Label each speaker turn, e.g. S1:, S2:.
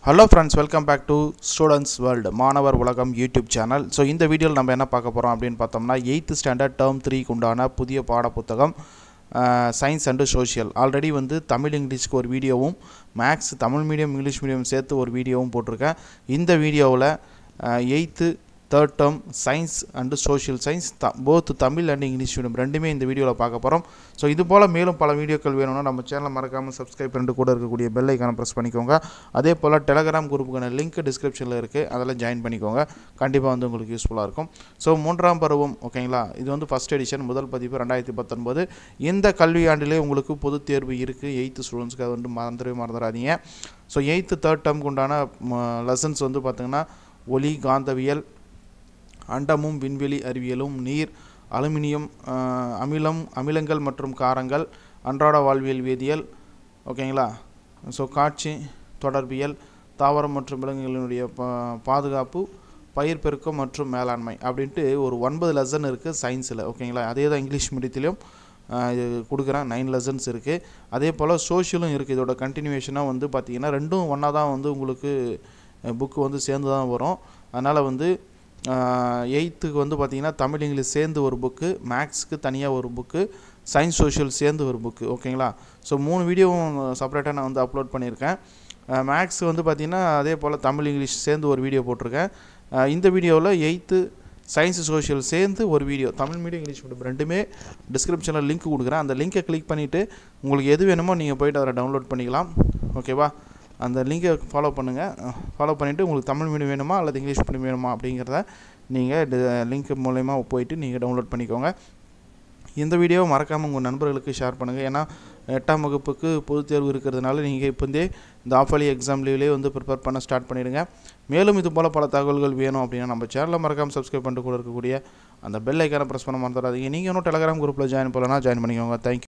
S1: hello friends welcome back to students world மாணவர் உலகம் YouTube channel so இந்த வீடியோவில் நம்ம என்ன பார்க்க போகிறோம் அப்படின்னு பார்த்தோம்னா எயித்து ஸ்டாண்டர்ட் டேர்ம் த்ரீக்கு உண்டான புதிய பாடப்புத்தகம் சயின்ஸ் அண்டு சோஷியல் ஆல்ரெடி வந்து தமிழ் இங்கிலீஷ்க்கு ஒரு வீடியோவும் maths Tamil medium English medium சேர்த்து ஒரு வீடியோவும் போட்டிருக்கேன் இந்த வீடியோவில் eighth third term science and social science the both Tamil and English medium ரெண்டுமே இந்த வீடியோவில் பார்க்க போகிறோம் ஸோ இது போல் மேலும் பல வீடியோக்கள் வேணும்னா நம்ம சேனலை மறக்காமல் சப்ஸ்கிரைப் பண்ணிட்டு கூட இருக்கக்கூடிய பெல் ஐக்கானை ப்ரெஸ் பண்ணிக்கோங்க அதே போல் டெலகிராம் குரூப்புக்கான லிங்க் டிஸ்கிரிப்ஷனில் இருக்குது அதில் ஜாயின் பண்ணிக்கோங்க கண்டிப்பாக வந்து உங்களுக்கு யூஸ்ஃபுல்லாக இருக்கும் ஸோ மூன்றாம் பருவம் ஓகேங்களா இது வந்து ஃபஸ்ட் எடிஷன் முதல் பதிப்பு ரெண்டாயிரத்தி பத்தொன்பது இந்த கல்வியாண்டிலே உங்களுக்கு பொதுத் தேர்வு இருக்குது எயித்து ஸ்டூடெண்ட்ஸ்க்கு அது வந்து மறந்துடவே மறந்துடாதீங்க ஸோ எயித்து தேர்ட் டேர்முக்கு உண்டான லெசன்ஸ் வந்து பார்த்திங்கன்னா ஒலி காந்தவியல் அண்டமும் விண்வெளி அறிவியலும் நீர் அலுமினியம் அஹ், அமிலம் அமிலங்கள் மற்றும் காரங்கள் அன்றாட வாழ்வியல் வேதியியல் ஓகேங்களா ஸோ காட்சி தொடர்பியல் தாவரம் மற்றும் விலங்குகளினுடைய பா பாதுகாப்பு பயிர் பெருக்கம் மற்றும் மேலாண்மை அப்படின்ட்டு ஒரு ஒன்பது லெசன் இருக்குது சயின்ஸில் ஓகேங்களா அதே தான் இங்கிலீஷ் மீடியத்திலையும் இது கொடுக்குறேன் நைன் லெசன்ஸ் இருக்குது அதே போல் சோஷியலும் இருக்குது இதோட கண்டினியூஷனாக வந்து பார்த்திங்கன்னா ரெண்டும் ஒன்றா தான் வந்து உங்களுக்கு புக்கு வந்து சேர்ந்து தான் வரும் அதனால் வந்து எயித்துக்கு வந்து பார்த்திங்கன்னா தமிழ் இங்கிலீஷ் சேர்ந்து ஒரு புக்கு மேக்ஸுக்கு தனியாக ஒரு புக்கு சயின்ஸ் சோஷியல் சேர்ந்து ஒரு புக்கு ஓகேங்களா ஸோ மூணு வீடியோவும் செப்பரேட்டாக நான் வந்து அப்லோட் பண்ணியிருக்கேன் மேக்ஸ் வந்து பார்த்திங்கன்னா அதே போல் தமிழ் இங்கிலீஷ் சேர்ந்து ஒரு வீடியோ போட்டிருக்கேன் அஹ் இந்த வீடியோவில் எயித்து சயின்ஸ் சோஷியல் சேர்ந்து ஒரு video Tamil medium English medium ரெண்டுமே டிஸ்கிரிப்ஷனில் லிங்க் கொடுக்குறேன் அந்த லிங்கை கிளிக் பண்ணிவிட்டு உங்களுக்கு எது வேணுமோ நீங்கள் போயிட்டு அதை டவுன்லோட் பண்ணிக்கலாம் ஓகேவா அந்த லிங்கை ஃபாலோ பண்ணுங்கள் ஃபாலோ பண்ணிவிட்டு உங்களுக்கு தமிழ் மீடியம் வேணுமா அல்லது இங்கிலீஷ் மீடியம் வேணுமா அப்படிங்கிறத நீங்கள் லிங்க் மூலயமா போயிட்டு நீங்கள் டவுன்லோட் பண்ணிக்கோங்க இந்த வீடியோவை மறக்காமல் உங்கள் நண்பர்களுக்கு ஷேர் பண்ணுங்கள் ஏன்னா எட்டாம் வகுப்புக்கு பொதுத் தேர்வு இருக்கிறதுனால நீங்கள் இப்போந்தே இந்த ஆஃபலி எக்ஸாம் லீவ்லேயே வந்து ப்ரிப்பேர் பண்ண ஸ்டார்ட் பண்ணிடுங்க மேலும் இது போல் பல தகவல்கள் வேணும் அப்படின்னா நம்ம சேனலை மறக்காமல் சப்ஸ்கிரைப் பண்ணிட்டு கூட இருக்கக்கூடிய அந்த பெல் ஐக்கானை ப்ரெஸ் பண்ண மறந்துடாதீங்க நீங்கள் இன்னும் டெலகிராம் குரூப்பில் ஜாயின் பண்ணலன்னா ஜாயின் பண்ணிக்கோங்க தேங்க்யூ